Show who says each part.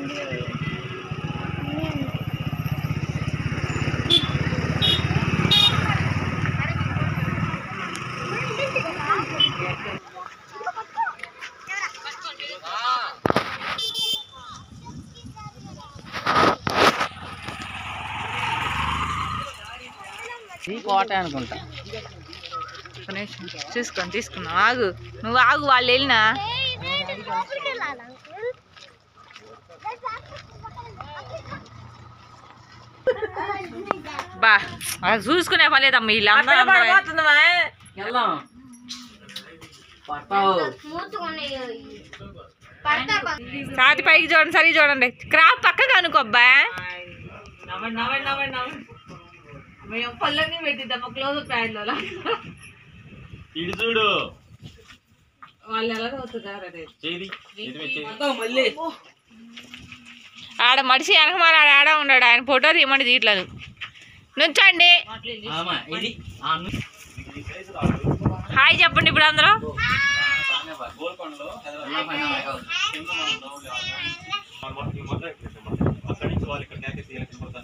Speaker 1: ఈ కోట అనుకుంటా
Speaker 2: ఒక నిమిషం చూసుకొని తీసుకున్నాం ఆగు నువ్వు ఆగు వాళ్ళు వెళ్ళినా బా అది చూసుకునే పర్లేదమ్మా వీళ్ళందరూ
Speaker 1: వెళ్దాం పడతావు
Speaker 2: సాతి పైకి చూడండి సరి చూడండి క్రాఫ్ పక్కగా అనుకోబ్బా
Speaker 3: మేము పళ్ళని పెట్టిద్దాం క్లోజ్ ప్యాడ్లో
Speaker 4: ఇటు చూడు
Speaker 3: వాళ్ళు ఎలా అవుతున్నారు
Speaker 4: చేది
Speaker 1: మళ్ళీ
Speaker 2: ఆడ మడిసి వెనకమాల ఆడ ఆడ ఉన్నాడు ఆయన ఫోటో తీయమని తీయట్లేదు నుంచండి
Speaker 1: ఆమా, ఇది ఆ ను-
Speaker 2: హాయ్ చెప్పండి ఇప్పుడు అందరూ
Speaker 4: గోల్కొండలో
Speaker 1: అలా పైన అలాగా ఉంది.
Speaker 4: అక్కడి నుంచి వాళ్ళు ఇక్కడ నేకే తీయలేకపోతాను